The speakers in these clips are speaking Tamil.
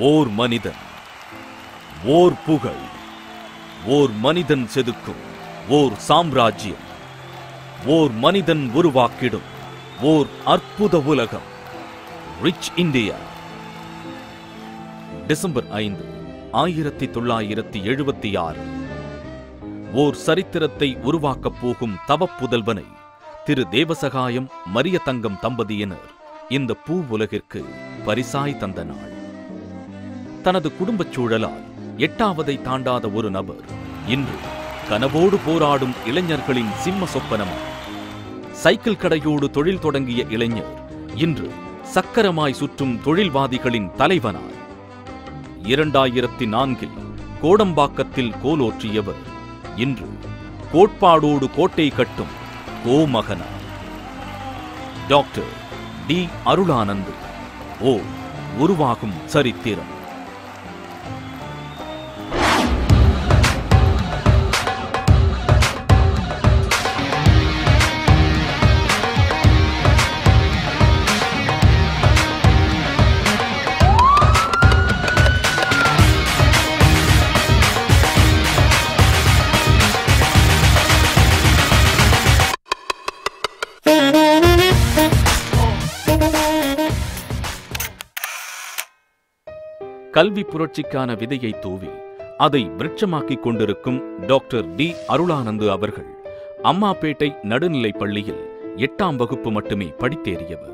ஓர் மனிதன் ஓர் புகழ் ஓர் மனிதன் செதுக்கும் ஓர் சாம்ராஜ்யம் ஓர் மனிதன் உருவாக்கிடும் ஓர் அற்புத உலகம் ரிச் இந்தியா டிசம்பர் ஐந்து ஆயிரத்தி தொள்ளாயிரத்தி எழுபத்தி ஆறு ஓர் சரித்திரத்தை உருவாக்கப் போகும் தவப்புதல்வனை திரு தேவசகாயம் மரிய தங்கம் தம்பதியினர் இந்த பூ உலகிற்கு பரிசாய் தந்த நாள் தனது குடும்பச் சூழலால் எட்டாவதை தாண்டாத ஒரு நபர் இன்று கனவோடு போராடும் இளைஞர்களின் சிம்ம சொப்பனமாய் சைக்கிள் கடையோடு தொழில் தொடங்கிய இளைஞர் இன்று சக்கரமாய் சுற்றும் தொழில்வாதிகளின் தலைவனாய் இரண்டாயிரத்தி நான்கில் கோடம்பாக்கத்தில் கோலோற்றியவர் இன்று கோட்பாடோடு கோட்டை கட்டும் கோமகனார் டாக்டர் டி அருளானந்து ஓ உருவாகும் சரித்திரம் கல்வி புரட்சிக்கான விதையை தூவி அதை விருட்சமாக்கிக் கொண்டிருக்கும் டாக்டர் டி அருளானந்து அவர்கள் அம்மாப்பேட்டை நடுநிலைப் பள்ளியில் எட்டாம் வகுப்பு மட்டுமே படித்தேறியவர்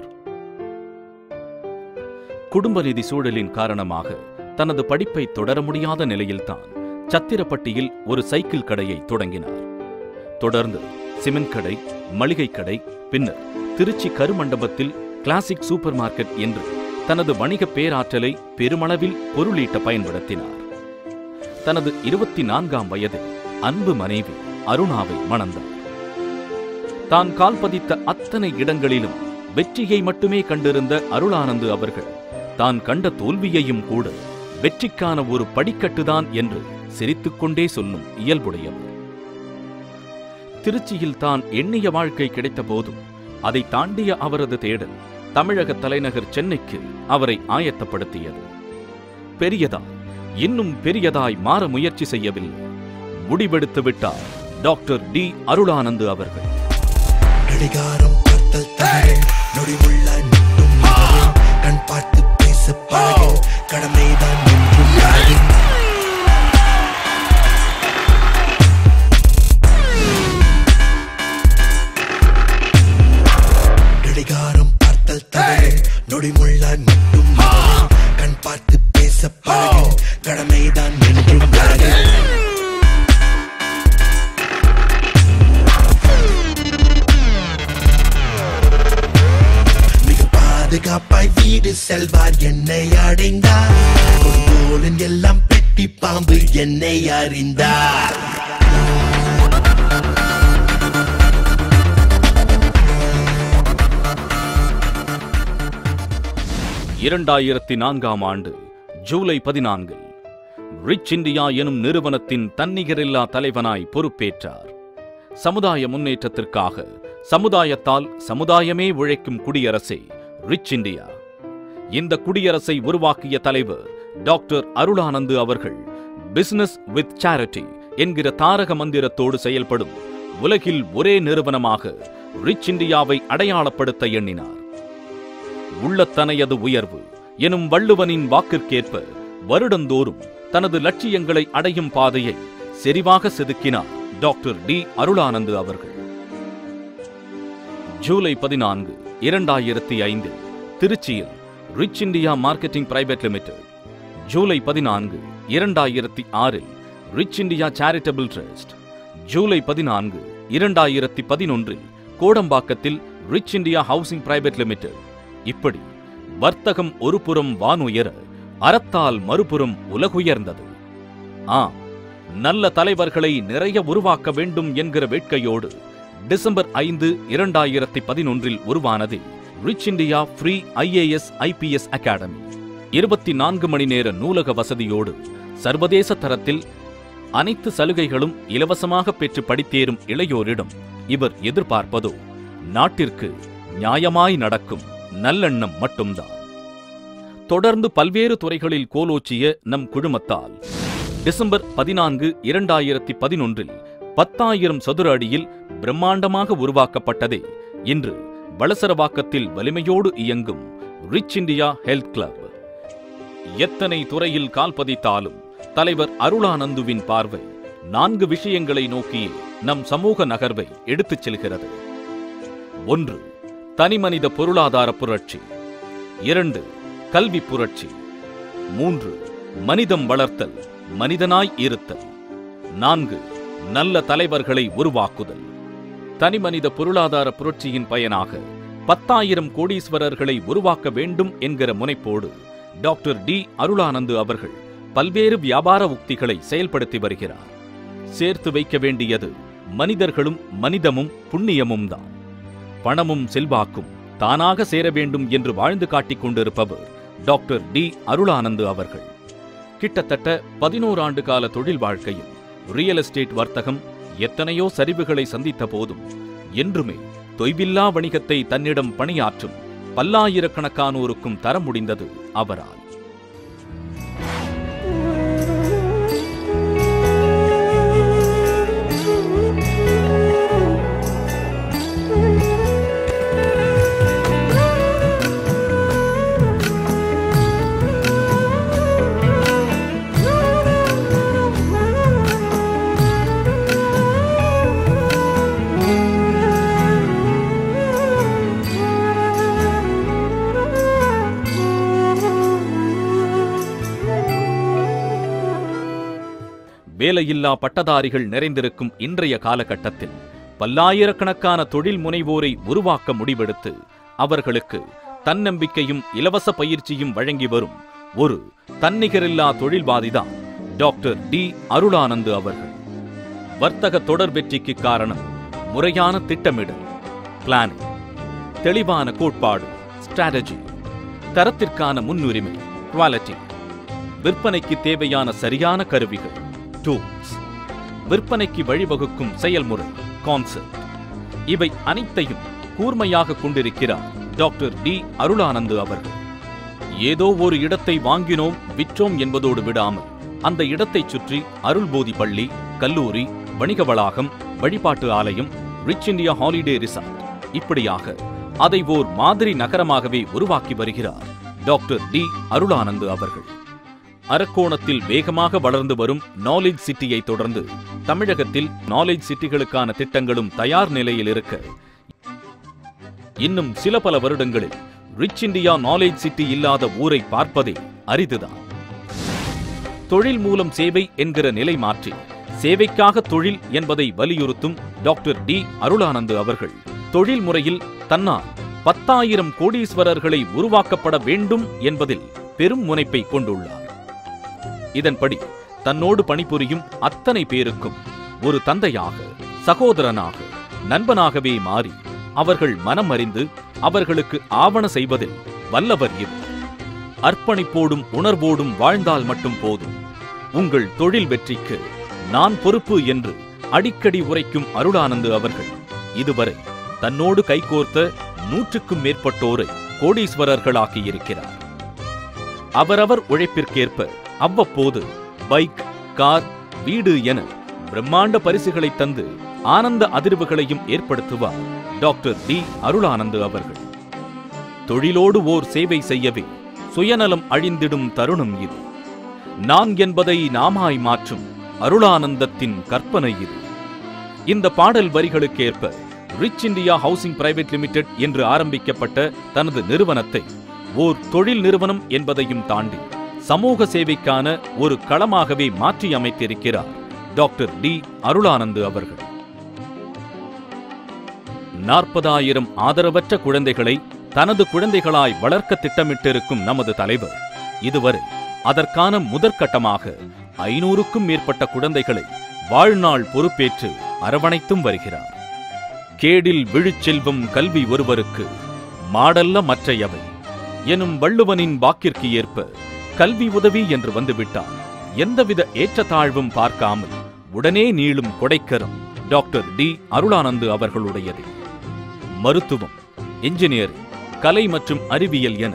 குடும்ப நிதி சூழலின் காரணமாக தனது படிப்பை தொடர முடியாத நிலையில்தான் சத்திரப்பட்டியில் ஒரு சைக்கிள் கடையை தொடங்கினார் தொடர்ந்து சிமெண்ட் கடை மளிகை கடை பின்னர் திருச்சி கருமண்டபத்தில் கிளாசிக் சூப்பர் மார்க்கெட் என்று தனது வணிக பேராற்றலை பெருமளவில் பொருளீட்ட பயன்படுத்தினார் தனது இருபத்தி நான்காம் வயதில் அன்பு மனைவி அருணாவை மணந்தார் தான் கால் பதித்த அத்தனை இடங்களிலும் வெற்றியை மட்டுமே கண்டிருந்த அருளானந்து அவர்கள் தான் கண்ட தோல்வியையும் கூட வெற்றிக்கான ஒரு படிக்கட்டுதான் என்று சிரித்துக்கொண்டே சொல்லும் இயல்புடையவர் திருச்சியில் தான் எண்ணிய வாழ்க்கை கிடைத்த போதும் அதை தாண்டிய அவரது தேடல் தமிழக தலைநகர் சென்னைக்கு அவரை ஆயத்தப்படுத்தியது பெரியதாய் இன்னும் பெரியதாய் மாற முயற்சி செய்யவில்லை முடிவெடுத்து விட்டார் டாக்டர் டி அருளானந்து அவர்கள் கடிகாரம் பார்த்தல் தவறு நொடிமுள்ள நிட்டும் மகனே. கண் பார்த்து பேச பழகு கடமைதான் என்றும் யாரு கடிகாரம் பார்த்தல் தவறு நொடிமுள்ள நிட்டும் மகனே. கண் பார்த்து பேச பழகு கடமைதான் என்றும் யாரு மிக பாதுகாப்பாய் வீடு செல்வார் என்னை அடைந்தார் கொடுங்கோலன் எல்லாம் பெட்டி பாம்பு என்னை அறிந்தார் இரண்டாயிரத்தி நான்காம் ஆண்டு ஜூலை பதினான்கில் ரிச் இந்தியா எனும் நிறுவனத்தின் தன்னிகரில்லா தலைவனாய் பொறுப்பேற்றார் சமுதாய முன்னேற்றத்திற்காக சமுதாயத்தால் சமுதாயமே உழைக்கும் குடியரசே ரிச் இந்தியா இந்த குடியரசை உருவாக்கிய தலைவர் டாக்டர் அருளானந்து அவர்கள் பிசினஸ் வித் சேரிட்டி என்கிற தாரக மந்திரத்தோடு செயல்படும் உலகில் ஒரே நிறுவனமாக ரிச் இந்தியாவை அடையாளப்படுத்த எண்ணினார் உள்ளத்தனையது உயர்வு எனும் வள்ளுவனின் வாக்கிற்கேற்ப வருடந்தோறும் தனது லட்சியங்களை அடையும் பாதையை செறிவாக செதுக்கினார் டாக்டர் டி அருளானந்து அவர்கள் ஜூலை பதினான்கு இரண்டாயிரத்தி ஐந்தில் திருச்சியில் Rich India marketing private limited July பதினான்கு இரண்டாயிரத்தி ஆறில் Rich India charitable trust July பதினான்கு இரண்டாயிரத்தி பதினொன்றில் கோடம்பாக்கத்தில் Rich India housing private limited இப்படி வர்த்தகம் ஒரு புறம் வானுயர அறத்தால் மறுபுறம் உலகுயர்ந்தது ஆம் நல்ல தலைவர்களை நிறைய உருவாக்க வேண்டும் என்கிற வேட்கையோடு டிசம்பர் ஐந்து இரண்டாயிரத்தி பதினொன்றில் உருவானது Rich India free IAS IPS academy இருபத்தி நான்கு மணி நேர நூலக வசதியோடு சர்வதேச தரத்தில் அனைத்து சலுகைகளும் இலவசமாக பெற்று படித்தேறும் இளையோரிடம் இவர் எதிர்பார்ப்பதோ நாட்டிற்கு நியாயமாய் நடக்கும் நல்லெண்ணம் மட்டும்தான் தொடர்ந்து பல்வேறு துறைகளில் கோலோச்சிய நம் குழுமத்தால் டிசம்பர் பதினான்கு இரண்டாயிரத்தி பதினொன்றில் பத்தாயிரம் சதுர அடியில் பிரம்மாண்டமாக உருவாக்கப்பட்டதே இன்று வளசரவாக்கத்தில் வலிமையோடு இயங்கும் ரிச் இந்தியா ஹெல்த் கிளப் எத்தனை துறையில் கால் பதித்தாலும் தலைவர் அருளானந்துவின் பார்வை நான்கு விஷயங்களை நோக்கி நம் சமூக நகர்வை எடுத்துச் செல்கிறது ஒன்று தனிமனித பொருளாதார புரட்சி இரண்டு கல்வி புரட்சி மூன்று மனிதம் வளர்த்தல் மனிதனாய் இருத்தல் நான்கு நல்ல தலைவர்களை உருவாக்குதல் தனிமனித பொருளாதார புரட்சியின் பயனாக பத்தாயிரம் கோடீஸ்வரர்களை உருவாக்க வேண்டும் என்கிற முனைப்போடு டாக்டர் டி அருளானந்து அவர்கள் பல்வேறு வியாபார உக்திகளை செயல்படுத்தி வருகிறார் சேர்த்து வைக்க வேண்டியது மனிதர்களும் மனிதமும் புண்ணியமும் தான் பணமும் செல்வாக்கும் தானாக சேர வேண்டும் என்று வாழ்ந்து காட்டிக் கொண்டிருப்பவர் டாக்டர் டி அருளானந்து அவர்கள் கிட்டத்தட்ட பதினோரு ஆண்டு கால தொழில் வாழ்க்கையில் ரியல் எஸ்டேட் வர்த்தகம் எத்தனையோ சரிவுகளை சந்தித்த போதும் என்றுமே தொய்வில்லா வணிகத்தை தன்னிடம் பணியாற்றும் பல்லாயிரக்கணக்கானோருக்கும் தர முடிந்தது அவரால் வேலையில்லா பட்டதாரிகள் நிறைந்திருக்கும் இன்றைய காலகட்டத்தில் பல்லாயிரக்கணக்கான தொழில் முனைவோரை உருவாக்க முடிவெடுத்து அவர்களுக்கு தன்னம்பிக்கையும் இலவச பயிற்சியும் வழங்கி வரும் ஒரு தன்னிகரில்லா தொழில்வாதிதான் டாக்டர் டி அருளானந்து அவர்கள் வர்த்தக தொடர் வெற்றிக்கு காரணம் முறையான திட்டமிடல் பிளானிங் தெளிவான கோட்பாடு ஸ்ட்ராட்டஜி தரத்திற்கான முன்னுரிமை குவாலிட்டி விற்பனைக்கு தேவையான சரியான கருவிகள் டூல்ஸ் விற்பனைக்கு வழிவகுக்கும் செயல்முறை கான்செப்ட் இவை அனைத்தையும் கூர்மையாக கொண்டிருக்கிறார் டாக்டர் டி அருளானந்து அவர்கள் ஏதோ ஒரு இடத்தை வாங்கினோம் விற்றோம் என்பதோடு விடாமல் அந்த இடத்தைச் சுற்றி அருள்போதி பள்ளி கல்லூரி வணிக வளாகம் வழிபாட்டு ஆலயம் ரிச் இந்தியா ஹாலிடே ரிசார்ட் இப்படியாக அதை ஓர் மாதிரி நகரமாகவே உருவாக்கி வருகிறார் டாக்டர் டி அருளானந்து அவர்கள் அரக்கோணத்தில் வேகமாக வளர்ந்து வரும் நாலேஜ் சிட்டியை தொடர்ந்து தமிழகத்தில் நாலேஜ் சிட்டிகளுக்கான திட்டங்களும் தயார் நிலையில் இருக்க இன்னும் சில பல வருடங்களில் ரிச் இந்தியா நாலேஜ் சிட்டி இல்லாத ஊரை பார்ப்பதே அரிதுதான் தொழில் மூலம் சேவை என்கிற நிலை மாற்றி சேவைக்காக தொழில் என்பதை வலியுறுத்தும் டாக்டர் டி அருளானந்து அவர்கள் தொழில் முறையில் தன்னால் பத்தாயிரம் கோடீஸ்வரர்களை உருவாக்கப்பட வேண்டும் என்பதில் பெரும் முனைப்பை கொண்டுள்ளார் இதன்படி தன்னோடு பணிபுரியும் அத்தனை பேருக்கும் ஒரு தந்தையாக சகோதரனாக நண்பனாகவே மாறி அவர்கள் மனம் அறிந்து அவர்களுக்கு ஆவண செய்வதில் வல்லவர் இவர் அர்ப்பணிப்போடும் உணர்வோடும் வாழ்ந்தால் மட்டும் போதும் உங்கள் தொழில் வெற்றிக்கு நான் பொறுப்பு என்று அடிக்கடி உரைக்கும் அருளானந்து அவர்கள் இதுவரை தன்னோடு கைகோர்த்த நூற்றுக்கும் மேற்பட்டோரை கோடீஸ்வரர்களாக்கியிருக்கிறார் அவரவர் உழைப்பிற்கேற்ப அவ்வப்போது பைக் கார் வீடு என பிரம்மாண்ட பரிசுகளை தந்து ஆனந்த அதிர்வுகளையும் ஏற்படுத்துவார் டாக்டர் டி அருளானந்து அவர்கள் தொழிலோடு ஓர் சேவை செய்யவே சுயநலம் அழிந்திடும் தருணம் இது நான் என்பதை நாமாய் மாற்றும் அருளானந்தத்தின் கற்பனை இது இந்த பாடல் வரிகளுக்கேற்ப Rich India housing private limited என்று ஆரம்பிக்கப்பட்ட தனது நிறுவனத்தை ஓர் தொழில் நிறுவனம் என்பதையும் தாண்டி சமூக சேவைக்கான ஒரு களமாகவே மாற்றி அமைத்திருக்கிறார் டாக்டர் டி அருளானந்து அவர்கள் நாற்பதாயிரம் ஆதரவற்ற குழந்தைகளை தனது குழந்தைகளாய் வளர்க்க திட்டமிட்டிருக்கும் நமது தலைவர் இதுவரை அதற்கான முதற்கட்டமாக ஐநூறுக்கும் மேற்பட்ட குழந்தைகளை வாழ்நாள் பொறுப்பேற்று அரவணைத்தும் வருகிறார் கேடில் விழுச்செல்வம் கல்வி ஒருவருக்கு மாடல்ல மற்றையவை எனும் வள்ளுவனின் வாக்கிற்கு ஏற்ப கல்வி உதவி என்று வந்துவிட்டால் எந்தவித ஏற்றத்தாழ்வும் பார்க்காமல் உடனே நீளும் கொடைக்கரம் டாக்டர் டி அருளானந்து அவர்களுடையது மருத்துவம் இன்ஜினியரிங் கலை மற்றும் அறிவியல் என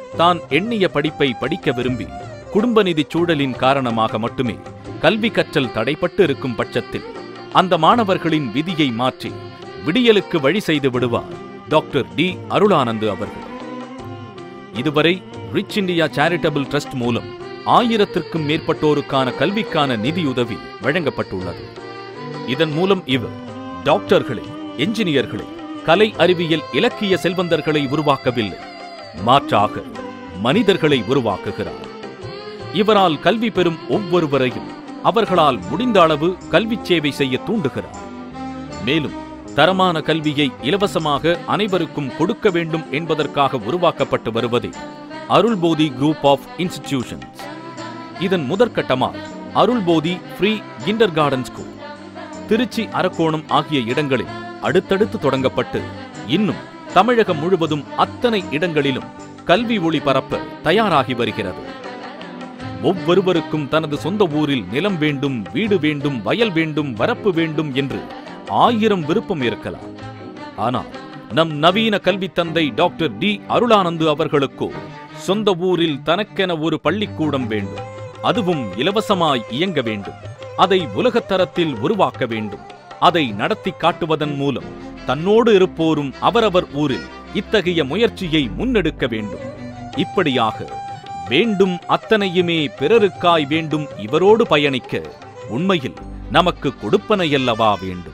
தான் எண்ணிய படிப்பை படிக்க விரும்பி குடும்ப நிதி சூழலின் காரணமாக மட்டுமே கல்வி கற்றல் தடைப்பட்டு இருக்கும் பட்சத்தில் அந்த மாணவர்களின் விதியை மாற்றி விடியலுக்கு வழி செய்து விடுவார் டாக்டர் டி அருளானந்து அவர்கள் இதுவரை ரிச் இந்தியா சேரிட்டபிள் ட்ரஸ்ட் மூலம் ஆயிரத்திற்கும் மேற்பட்டோருக்கான கல்விக்கான நிதியுதவி வழங்கப்பட்டுள்ளது இதன் மூலம் இவர் டாக்டர்களை என்ஜினியர்களை கலை அறிவியல் இலக்கிய செல்வந்தர்களை உருவாக்கவில்லை மாற்றாக மனிதர்களை உருவாக்குகிறார் இவரால் கல்வி பெறும் ஒவ்வொருவரையும் அவர்களால் முடிந்த அளவு கல்வி சேவை செய்ய தூண்டுகிறார் மேலும் தரமான கல்வியை இலவசமாக அனைவருக்கும் கொடுக்க வேண்டும் என்பதற்காக உருவாக்கப்பட்டு வருவதே அருள்போதி குரூப் ஆஃப் இன்ஸ்டிடியூஷன்ஸ் இதன் முதற்கட்டமாக Arulbodhi free kindergarten school Trichy Arakkonam ஆகிய இடங்களில் அடுத்தடுத்து தொடங்கப்பட்டு இன்னும் தமிழகம் முழுவதும் அத்தனை இடங்களிலும் கல்வி ஒளி பரப்ப தயாராகி வருகிறது ஒவ்வொருவருக்கும் தனது சொந்த ஊரில் நிலம் வேண்டும் வீடு வேண்டும் வயல் வேண்டும் வரப்பு வேண்டும் என்று ஆயிரம் விருப்பம் இருக்கலாம் ஆனால் நம் நவீன கல்வி தந்தை டாக்டர் டி அருளானந்து அவர்களுக்கோ சொந்த ஊரில் தனக்கென ஒரு பள்ளிக்கூடம் வேண்டும் அதுவும் இலவசமாய் இயங்க வேண்டும் அதை உலகத்தரத்தில் உருவாக்க வேண்டும் அதை நடத்தி காட்டுவதன் மூலம் தன்னோடு இருப்போரும் அவரவர் ஊரில் இத்தகைய முயற்சியை முன்னெடுக்க வேண்டும் இப்படியாக வேண்டும் அத்தனையுமே பிறருக்காய் வேண்டும் இவரோடு பயணிக்க உண்மையில் நமக்கு கொடுப்பனையல்லவா வேண்டும்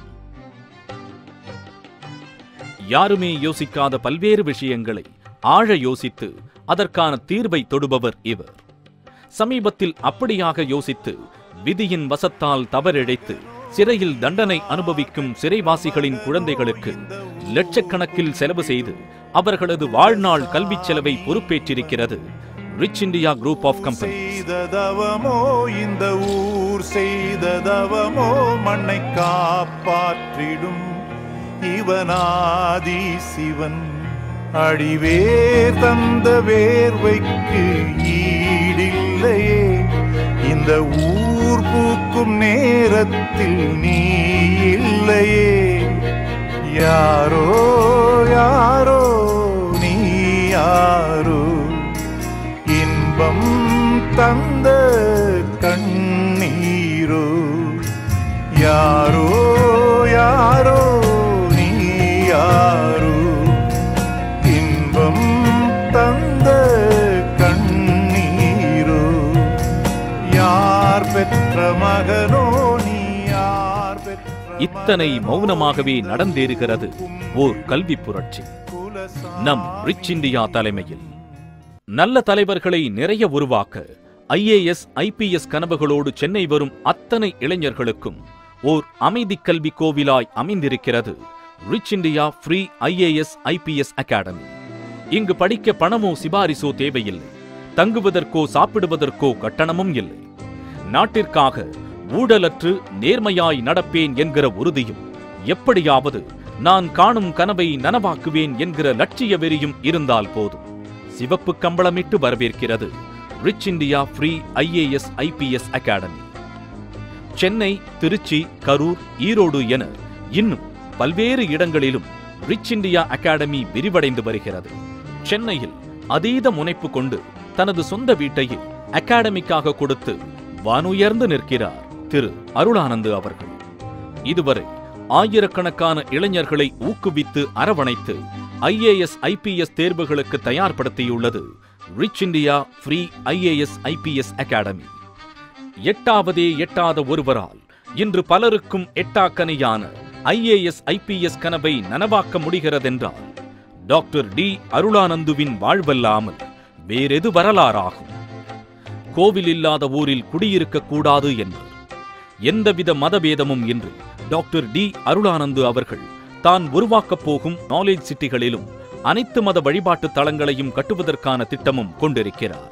யாருமே யோசிக்காத பல்வேறு விஷயங்களை ஆழ யோசித்து அதற்கான தீர்வை தொடுபவர் இவர் சமீபத்தில் அப்படியாக யோசித்து விதியின் வசத்தால் தவறிழைத்து சிறையில் தண்டனை அனுபவிக்கும் சிறைவாசிகளின் குழந்தைகளுக்கு லட்சக்கணக்கில் செலவு செய்து அவர்களது வாழ்நாள் கல்விச் செலவை பொறுப்பேற்றிருக்கிறது Rich India group of company செய்ததவமோ இந்த ஊர் செய்ததவமோ மண்ணை காப்பாற்றிடும் இவனாதி சிவன் அடிவேர் தந்த வேர்வைக்கு ஈடில்லையே இந்த ஊர் பூக்கும் நேரத்தில் நீ இல்லையே யாரோ யாரோ நீ யாரோ இன்பம் தந்த கண்ணீரோ யாரோ யாரோ நீ யாரோ இன்பம் தந்த கண்ணீரோ யார் பெற்ற மகனோ நீ யார் பெற்ற இத்தனை மௌனமாகவே நடந்தேறுகிறது ஓர் கல்வி புரட்சி நம் ரிச் இந்தியா தலைமையில் நல்ல தலைவர்களை நிறைய உருவாக்க ஐஏஎஸ் ஐபிஎஸ் கனவுகளோடு சென்னை வரும் அத்தனை இளைஞர்களுக்கும் ஓர் அமைதி கல்வி கோவிலாய் அமைந்திருக்கிறது Rich India free IAS IPS academy இங்கு படிக்க பணமோ சிபாரிசோ தேவையில்லை தங்குவதற்கோ சாப்பிடுவதற்கோ கட்டணமும் இல்லை நாட்டிற்காக ஊழலற்று நேர்மையாய் நடப்பேன் என்கிற உறுதியும் எப்படியாவது நான் காணும் கனவை நனவாக்குவேன் என்கிற லட்சிய வெறியும் இருந்தால் போதும் சிவப்பு கம்பளமிட்டு வரவேற்கிறது Rich India free IAS IPS academy Chennai Trichy Karur Erode என இன்னும் பல்வேறு இடங்களிலும் ரிச் இந்தியா அகாடமி விரிவடைந்து வருகிறது சென்னையில் அதீத முனைப்பு கொண்டு தனது சொந்த வீட்டையே அகாடமிக்காக கொடுத்து வானுயர்ந்து நிற்கிறார் திரு அருளானந்து அவர்கள் இதுவரை ஆயிரக்கணக்கான இளைஞர்களை ஊக்குவித்து அரவணைத்து ஐஏஎஸ் ஐபிஎஸ் தேர்வுகளுக்கு தயார்படுத்தியுள்ளது Rich India free IAS IPS academy எட்டாவதே எட்டாத ஒருவரால் இன்று பலருக்கும் எட்டாக்கனியான ஐஏஎஸ் ஐபிஎஸ் கனவை நனவாக்க முடிகிறதென்றால் டாக்டர் டி அருளானந்துவின் வாழ்வல்லாமல் வேறெது வரலாறாகும் கோவில் இல்லாத ஊரில் குடியிருக்க கூடாது என்பர் எந்தவித மதபேதமும் இன்றி டாக்டர் டி அருளானந்து அவர்கள் தான் உருவாக்கப் போகும் நாலேஜ் சிட்டிகளிலும் அனைத்து மத வழிபாட்டு தலங்களையும் கட்டுவதற்கான திட்டமும் கொண்டிருக்கிறார்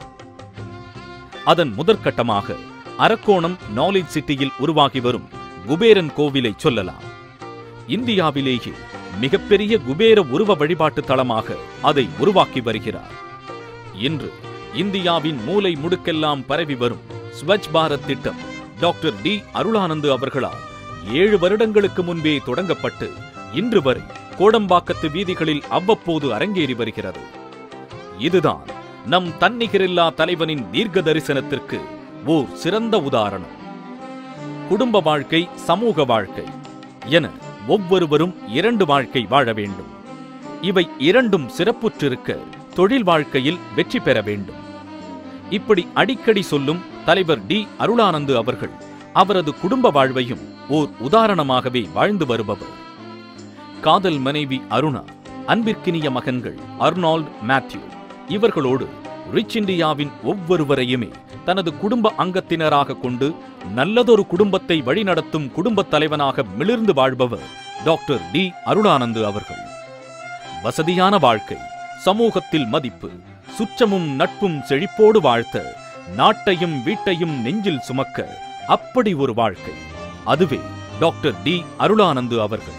அதன் முதற்கட்டமாக அரக்கோணம் நாலேஜ் சிட்டியில் உருவாகி வரும் குபேரன் கோவிலை சொல்லலாம் இந்தியாவிலேயே மிகப்பெரிய குபேர உருவ வழிபாட்டு தலமாக அதை உருவாக்கி வருகிறார் இன்று இந்தியாவின் மூலை முடுக்கெல்லாம் பரவி வரும் ஸ்வச் பாரத் திட்டம் டாக்டர் டி அருளானந்து அவர்களால் ஏழு வருடங்களுக்கு முன்பே தொடங்கப்பட்டு இன்று வரை கோடம்பாக்கத்து வீதிகளில் அவ்வப்போது அரங்கேறி வருகிறது இதுதான் நம் தன்னிகரில்லா தலைவனின் தீர்க்க தரிசனத்திற்கு ஓர் சிறந்த உதாரணம் குடும்ப வாழ்க்கை சமூக வாழ்க்கை என ஒவ்வொருவரும் இரண்டு வாழ்க்கை வாழ வேண்டும் இவை இரண்டும் சிறப்புற்றிருக்க தொழில் வாழ்க்கையில் வெற்றி பெற வேண்டும் இப்படி அடிக்கடி சொல்லும் தலைவர் டி அருளானந்து அவர்கள் அவரது குடும்ப வாழ்வையும் ஓர் உதாரணமாகவே வாழ்ந்து வருபவர் காதல் மனைவி அருணா அன்பிற்கினிய மகன்கள் அர்னால்ட் மேத்யூ இவர்களோடு ரிச் இந்தியாவின் ஒவ்வொருவரையுமே தனது குடும்ப அங்கத்தினராக கொண்டு நல்லதொரு குடும்பத்தை வழிநடத்தும் குடும்பத் தலைவனாக மிளிர்ந்து வாழ்பவர் டாக்டர் டி அருளானந்து அவர்கள் வசதியான வாழ்க்கை சமூகத்தில் மதிப்பு சுற்றமும் நட்பும் செழிப்போடு வாழ்த்த நாட்டையும் வீட்டையும் நெஞ்சில் சுமக்க அப்படி ஒரு வாழ்க்கை அதுவே டாக்டர் டி அருளானந்து அவர்கள்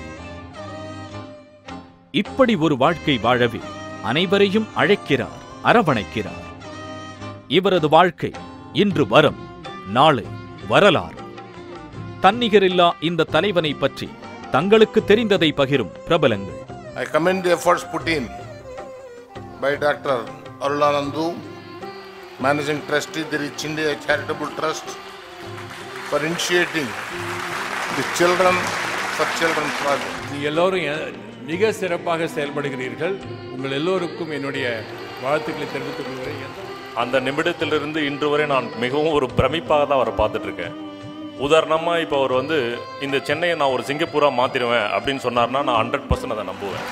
இப்படி ஒரு வாழ்க்கை வாழவே அனைவரையும் அழைக்கிறார் அரவணைக்கிறார் இவரது வாழ்க்கை இன்று வரம் நாளை வரலாறு தன்னிகரில்லா இந்த தலைவனை பற்றி தங்களுக்கு தெரிந்ததை பகிரும் பிரபலங்கள் I commend the efforts put in by Dr. Arulanandu, Managing Trustee, the Rich India Charitable Trust, for initiating the Children for Children project. நீங்கள் எல்லோரும் எ- மிக சிறப்பாக செயல்படுகிறீர்கள் உங்கள் எல்லோருக்கும் என்னுடைய வாழ்த்துக்களை தெரிவித்துக் கொள்கிறேன் அந்த நிமிடத்திலிருந்து இன்று வரை நான் மிகவும் ஒரு பிரமிப்பாக தான் அவரை பார்த்துட்டு இருக்கேன் உதாரணமாக இப்போ அவர் வந்து இந்த சென்னையை நான் ஒரு சிங்கப்பூராக மாற்றிடுவேன் அப்படின்னு சொன்னார்னா நான் ஹண்ட்ரட் பர்சன்ட் அதை நம்புவேன்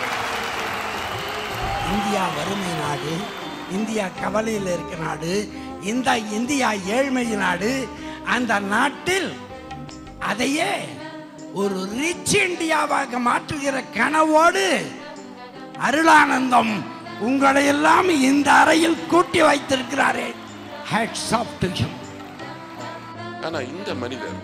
இந்தியா வறுமை நாடு இந்தியா கவலையில் இருக்க நாடு இந்த இந்தியா ஏழ்மை நாடு அந்த நாட்டில் அதையே ஒரு ரிச் இந்தியாவாக மாற்றுகிற கனவோடு அருளானந்தம் உங்களை எல்லாம் இந்த அறையில் கூட்டி வைத்திருக்கிறாரே ஹேட்ஸ் ஆஃப் டு ஹிம் ஆனா இந்த மனிதர்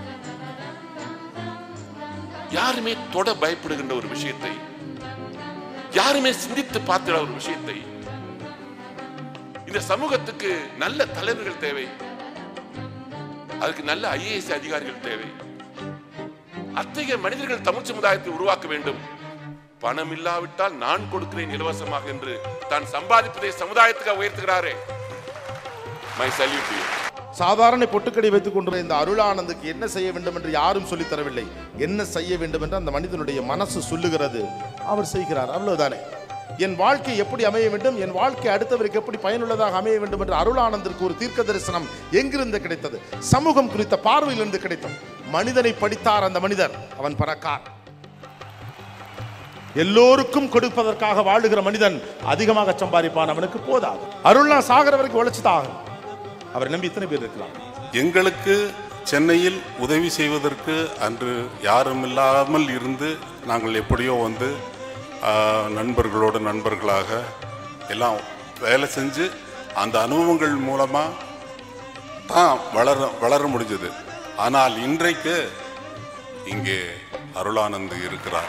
யாருமே தொட பயப்படுகின்ற ஒரு விஷயத்தை யாருமே சிந்தித்து பார்த்திட ஒரு விஷயத்தை இந்த சமூகத்துக்கு நல்ல தலைவர்கள் தேவை அதுக்கு நல்ல ஐஏஎஸ் அதிகாரிகள் தேவை அத்தகைய மனிதர்கள் தமிழ் சமுதாயத்தை உருவாக்க வேண்டும் பணம் இல்லாவிட்டால் நான் கொடுக்கிறேன் இலவசமாக என்று தான் சம்பாதிப்பதை சமுதாயத்துக்கு உயர்த்துகிறாரே மை சல்யூட் சாதாரண பொட்டுக்கடை வைத்துக் கொண்டு இந்த அருளானந்துக்கு என்ன செய்ய வேண்டும் என்று யாரும் சொல்லித் தரவில்லை என்ன செய்ய வேண்டும் என்று அந்த மனிதனுடைய மனசு சொல்லுகிறது அவர் செய்கிறார் அவ்வளவுதானே என் வாழ்க்கை எப்படி அமைய வேண்டும் என் வாழ்க்கை அடுத்தவருக்கு எப்படி பயனுள்ளதாக அமைய வேண்டும் என்று அருளானந்திற்கு ஒரு தீர்க்க தரிசனம் எங்கிருந்து கிடைத்தது சமூகம் குறித்த பார்வையிலிருந்து கிடைத்தது மனிதனை படித்தார் அந்த மனிதர் அவன் பறக்கார் எல்லோருக்கும் கொடுப்பதற்காக வாழுகிற மனிதன் அதிகமாக சம்பாதிப்பான் அவனுக்கு போதாது அருள்னா சாகர வரைக்கும் உழைச்சுதான் ஆகணும் அவரை நம்பி இத்தனை பேர் இருக்கலாம் எங்களுக்கு சென்னையில் உதவி செய்வதற்கு அன்று யாரும் இல்லாமல் இருந்து நாங்கள் எப்படியோ வந்து ஆஹ், நண்பர்களோடு நண்பர்களாக எல்லாம் வேலை செஞ்சு அந்த அனுபவங்கள் மூலமாக தான் வளர வளர முடிஞ்சது ஆனால் இன்றைக்கு இங்கே அருளானந்த் இருக்கிறார்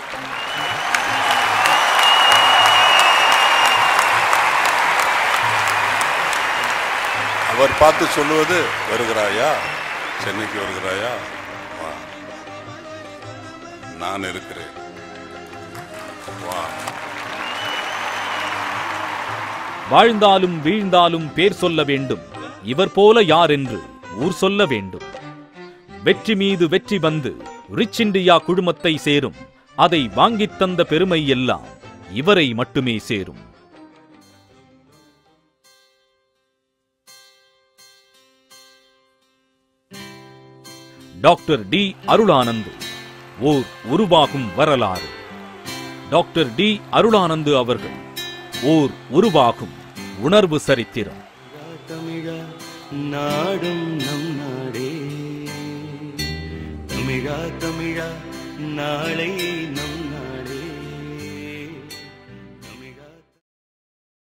அவர் பார்த்து சொல்லுவது வருகிறாயா சென்னைக்கு வருகிறாயா வா நான் இருக்கிறேன் வா வாழ்ந்தாலும் வீழ்ந்தாலும் பேர் சொல்ல வேண்டும் இவர் போல யார் என்று ஊர் சொல்ல வேண்டும் வெற்றி மீது வெற்றி வந்து ரிச் இந்தியா குழுமத்தை சேரும் அதை வாங்கித் தந்த பெருமை எல்லாம் இவரை மட்டுமே சேரும் டாக்டர் டி அருளானந்து ஓர் உருவாகும் வரலாறு டாக்டர் டி அருளானந்து அவர்கள் ஓர் உருவாகும் உணர்வு சரித்திரம் தமிழா நாடும் நம் நாடே தமிழா தமிழா நாளை நம்